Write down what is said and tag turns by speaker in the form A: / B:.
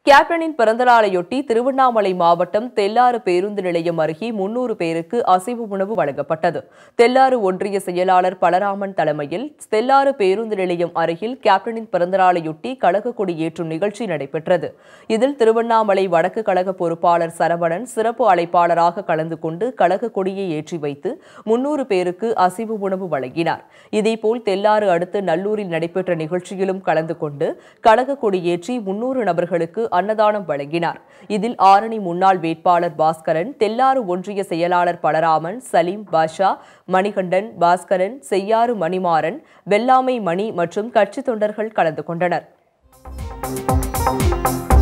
A: கேப்டனின் பிறந்தநாளையொட்டி திருவண்ணாமலை மாவட்டம் தெல்லாறு பேருந்து நிலையம் அருகே முன்னூறு பேருக்கு அசைவு உணவு வழங்கப்பட்டது தெல்லாறு ஒன்றிய செயலாளர் பலராமன் தலைமையில் தெல்லாறு பேருந்து நிலையம் அருகில் கேப்டனின் பிறந்தநாளையொட்டி கழக கொடி ஏற்றும் நிகழ்ச்சி நடைபெற்றது இதில் திருவண்ணாமலை வடக்கு கழக பொறுப்பாளர் சரவணன் சிறப்பு அழைப்பாளராக கலந்து கொண்டு கழக கொடியை ஏற்றி வைத்து முன்னூறு பேருக்கு அசைவு உணவு வழங்கினார் இதேபோல் தெல்லாறு அடுத்து நல்லூரில் நடைபெற்ற நிகழ்ச்சியிலும் கலந்து கொண்டு கழக கொடியேற்றி முன்னூறு நபர்களுக்கு அன்னதானம் வழங்கினார் இதில் ஆரணி முன்னாள் வேட்பாளர் பாஸ்கரன் தெல்லாறு ஒன்றிய செயலாளர் பலராமன் சலீம் பாஷா மணிகண்டன் பாஸ்கரன் செய்யாறு மணிமாறன் வெள்ளாமை மணி மற்றும் கட்சி தொண்டர்கள் கலந்து கொண்டனர்